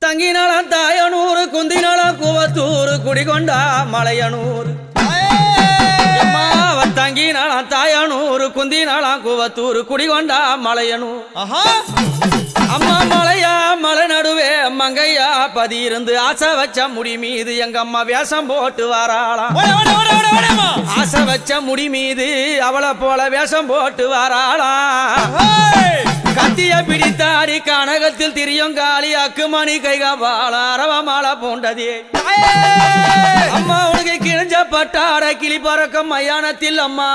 தங்கினாலாம் தாயனூர் குந்தினாலாம் கூவத்தூர் குடிகொண்டா மலையனூர் எம்மா, அவ தங்கினாலாம் தாயனூர் குந்தினாலாம் கூவத்தூர் குடிகொண்டா மலையனூர் ஆஹா அம்மா மலையா மலை நடுவே மங்கையா பதி இருந்து ஆசை வச்ச முடி மீது எங்க அம்மா வேஷம் போட்டு வாராளாம் ஓட ஓட ஓட ஓட ஓடமா ஆசை வச்ச முடி மீது அவளை போல வேஷம் போட்டு வாராளாம் ஹேய் கத்திய பிடித்தாடி கனகத்தில் திரியும் காளி அக்குமணி கைகாபால அரவமால பூண்டதே தாயே அம்மா உனக்கு கிழிஞ்ச பட்டாட கிளி பறக்கும் மயானத்தில் அம்மா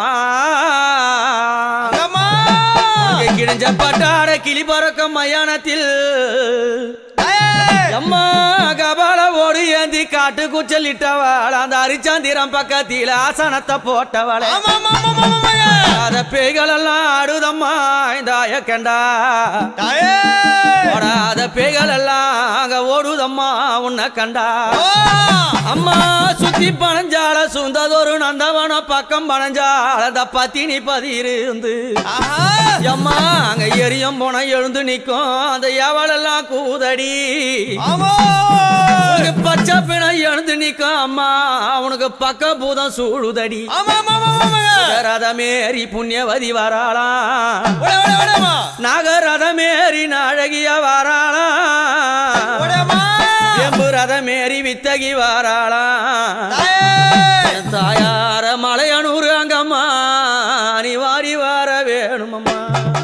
அம்மா உனக்கு கிழிஞ்ச பட்டாட கிளி பறக்கும் மயானத்தில் தாயே அம்மா கபால ஓடு ஏந்தி காட்டு கூச்சல் இட்டவள் அந்த அரிச்சாந்திரம் பக்கத்தில ஆசனத்தை போட்டவளே ஆமா ஆமா ஆமா ஆமா ஆமாங்க. அத பேய்கள் எல்லாம் ஆடுதம்மா இந்த ஆயக்கண்டா தாயே ஓடாத பேய்கள் எல்லாம் அங்க ஓடுதம்மா உன்னை கண்டா ஓ அம்மா சுத்தி பனஞ்சால சுந்ததொரு நந்தவன பக்கம் பனஞ்சால அந்த பத்தினி பதியிருந்து ஆஹா அம்மா அங்க எரியும் போன எழுந்து நிக்கும் அந்த எவளெல்லாம் கூதடி ஆமா உனக்கு பச்சை பிணை எழுந்து நிக்கும் அம்மா அவனுக்கு பக்க பூதம் சூழுதடி ஆமா ஆமா ஆமா ஆமாங்க. ரதமேறி புண்ணியவதி வராளாம் ஓட ஓட ஓடமா நாகரதமேறி நாழகிய வாராளாம் ஓடமா எம்பு ரதமேறி வித்தகி வாராளாம் தாயே என் தாயார மலையனூர் அங்கம்மா நீ வாரி வார வேணுமம்மா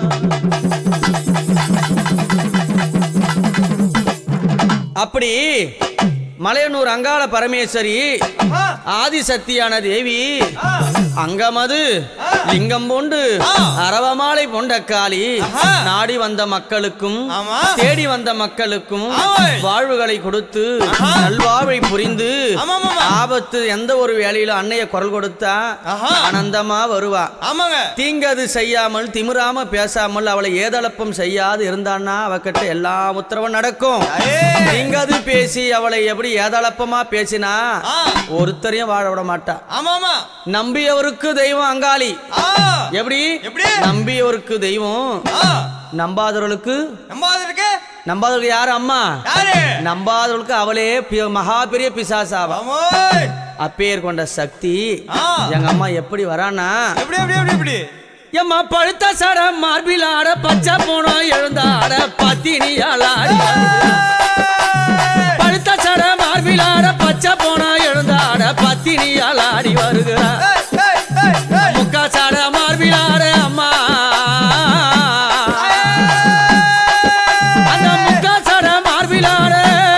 அப்படி மலையனூர் அங்காள பரமேஸ்வரி ஆஹா ஆதிசக்தியான தேவி ஆ அங்கமது லிங்கம் பூண்டு ஆ. அரவமாலை பொண்டக்காளி ஆஹா. நாடி வந்த மக்களுக்கும் ஆமா தேடி வந்த மக்களுக்கும் ஆமை. வாழ்வுகளை கொடுத்து ஆஹா. நல்வாழ்வை புரிந்து ஆமா ஆமா ஆபத்து எந்த ஒரு வேலையில அன்னைய குரல் கொடுத்தா ஆஹா ஆனந்தமா வருவா ஆமாங்க தீங்கது செய்யாமல் திமிராம பேசாமல் அவளை ஏதளப்பம் செய்யாது இருந்தான்னா அவகிட்ட எல்லா உத்தரவும் நடக்கும் தாயே தீங்கது பேசி அவளை எப்படி ஏதளப்பமா பேசினா ஆ ஒருத்தரையும் வாழ விட மாட்டா ஆமா ஆமா நம்பியவருக்கு தெய்வம் அங்காளி ஆ எப்படி எப்படி நம்பியவருக்கு தெய்வம் ஆ நம்பாதவர்களுக்கு நம்பாது இருக்கு நம்பாதவர்களுக்கு யாரு அம்மா யாரு நம்பாதவர்களுக்கு அவளே பி- மகா பெரிய பிசாசாவா ஆமோய் அப்பேர் கொண்ட சக்தி ஆ எங்க அம்மா எப்படி வரானா எப்படி எப்படி எப்படி எப்படி எம்மா பழுத்த சட மார்பில் ஆட பச்சை போனோம் எழுந்தாட பத்தினியால் ஆடி பழுத்த சட மார்பில் ஆட பச்சை போனோம் எழுந்தாட பத்தினியால் ஆடி வருகிறார் ஏய், ஏய், ஏய், ஏய். முக்கா சட மார்பில் ஆட அம்மா அந்த முக்கா சட மார்பில் ஆட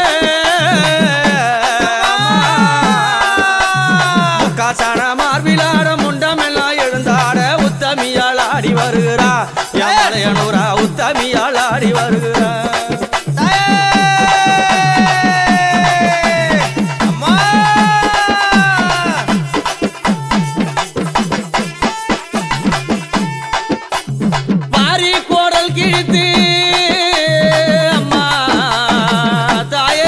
முக்கா சட மார்பில் ஆட முண்டமெல்லாம் எழுந்தாட உத்தமியால் ஆடி வருகிறா யாரையனூரா உத்தமியால் ஆடி வருகிறா தாயே! அம்மா! பாரி கோடல் கிழித்து அம்மா தாயே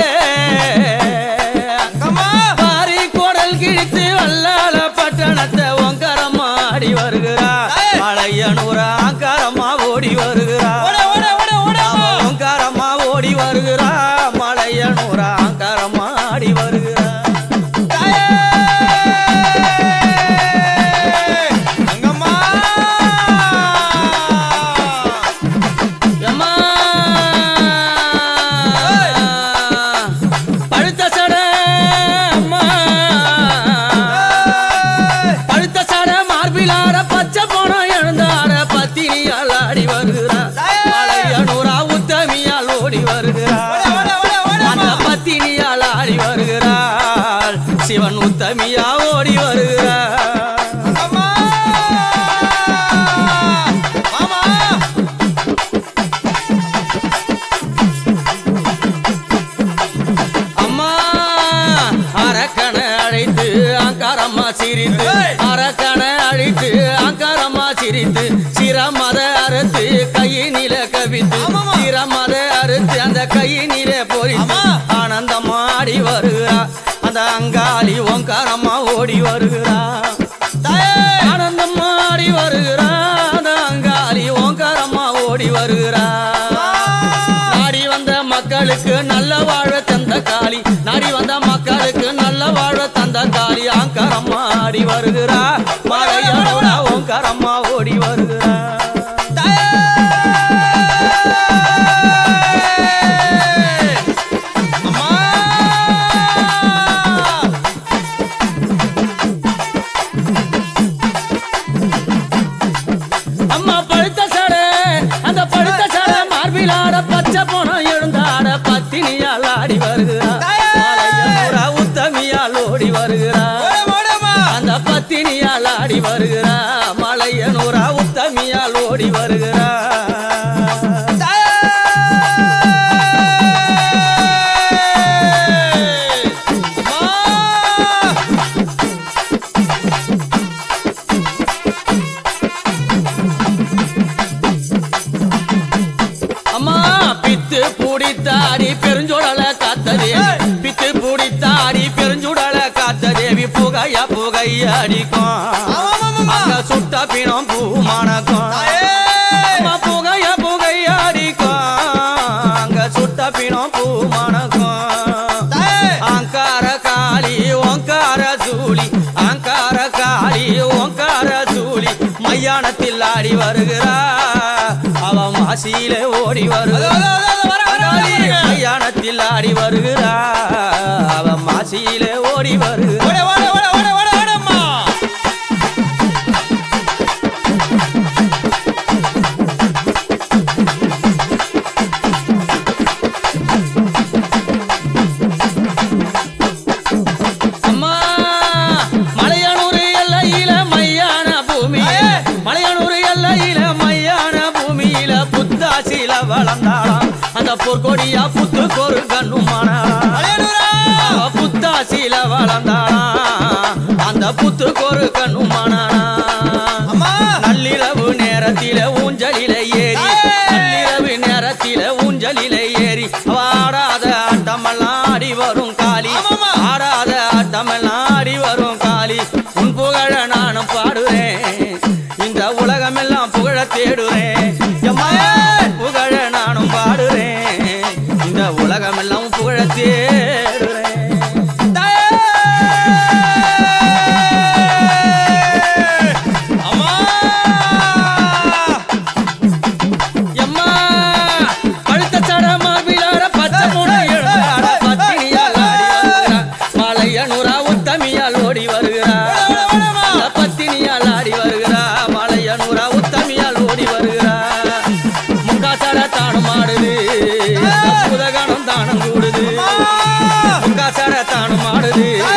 அம்மா! பாரி கோடல் கிழித்து வல்லால பட்டணத்தை ஒங்கரம்மா ஆடி வருகிறா மலையனூரா அங்கரம்மா ஓடி வருகிறா ஓட, ஓட, ஓட, ஓடம்மா! ஓங்காரம்மா ஓடி வருகிறா மலையனூரா அங்கரம்மா ஆடி வருகிறா தாயே! அங்கம்மா! எம்மா ஏய். பழுத்த சட அம்மா ஏய்! பழுத்த சட மார்பிலாட பச்சை போனோம் எழுந்தாட பத்தினியால் ஆடி வருகிறா மலையனூரா உத்தமியால் ஓடி வருகிறா ஓட, ஓட, ஓட, ஓடம்மா! அந்த பத்தினியால் ஆடி வருகிறாள் சிவன் உத்தமியா ஓடி வருகிறார் அங்கம்மா! மாமா! அம்மா அரக்கனை அழைத்து அங்காரம்மா சிரித்து ஏய். அரக்கனை அழைத்து அங்காரம்மா சிரித்து சிரமத அறுத்து கையினில கவித்து ஆமாமா. சிரமத அறுத்து அந்த கையினில பொறித்து ஆமா. ஆனந்தமா ஆடி வருகிறா அந்த அங்காளி ஓங்காரம்மா ஓடி வருகிறா தாயே! ஆனந்தமா ஆடி வருகிறா அந்த அங்காளி ஓங்காரம்மா ஓடி வருகிறா நாடி வந்த மக்களுக்கு நல்ல வாழ்வை தந்த காளி நாடி வந்த மக்களுக்கு நல்ல வாழ்வை தந்த காளி ஆங்கரம்மா ஆடி வருகிறா மலையனோட ஓங்கரம்மா ஓடி வருகிறா அம்மா அம்மா பழுத்த சடை அந்த பழுத்த சடை மார்பிலாட பச்சை போனம் எழுந்தாட பத்தினியால் ஆடி வருகிறா மலையனோட உத்தமியால் ஓடி வருகிறா ஓடம்மா அந்த பத்தினியால் ஆடி வருகிறா மலையனூரா உத்தமியால் ஓடி வருகிறா அம்மா பித்து பூடித்தாடி பெருஞ்சுடல காத்த தேவி பித்து பூடித்தாடி பெருஞ்சுடல காத்த தேவி புகையா புகையா அடிக்கும் அங்க சுட்ட பிணம் பூ மணக்கும் அம்மா புகையா புகையா அடிக்கும் அங்க சுட்ட பிணம் பூ மணக்கும் அங்கார காளி ஓங்கார சூளி அங்கார காளி ஓங்கார சூளி மையானத்தில் ஆடி வருகிறா அவ மாசியிலே ஓடி வருகிறா மையானத்தில் ஆடி வருகிறா அவ மாசியிலே ஓடி வருகிறா அம்மா மலையனூர் எல்லையில மையான பூமி மலையனூர் எல்லையில மையான பூமியில புத்தாசில வளர்ந்தாளாம் அந்த பொற்கொடியா புத்து கொரு கண்ணுமானாளாம் அவ புத்தாசில வளர்ந்தாளாம் அந்த புத்து கொரு கண்ணுமானாளாம் நள்ளிரவு நேரத்தில ஊஞ்சலில ஏறி நள்ளிரவு நேரத்தில ஊஞ்சலில ஏறி வாடாத ஆட்டமெல்லாம் ஆடி வரும் காளி ஆமாமா. ஆடாத ஆட்டமெல்லாம் ஆடி வரும் காளி உன் புகழ நானும் பாடுறேன் இந்த உலகமெல்லாம் புகழ தேடுறேன் எம்மா, புகழ நானும் பாடுறேன் இந்த உலகமெல்லாம் புகழ தேடுறேன் எம்மா பழுத்த சட மார்பிலார பச்சை முனை எழுந்தாட பத்தினியால் ஆடி வருகிறா மலையனூரா உத்தமியால் ஓடி வருகிறா அந்த பத்தினியால் ஆடி வருகிறா மலையனூரா உத்தமியால் ஓடி வருகிறா முக்காசட தானும் ஆடுது புதகணம் தானம் கூடுது முக்காசட தானும் ஆடுது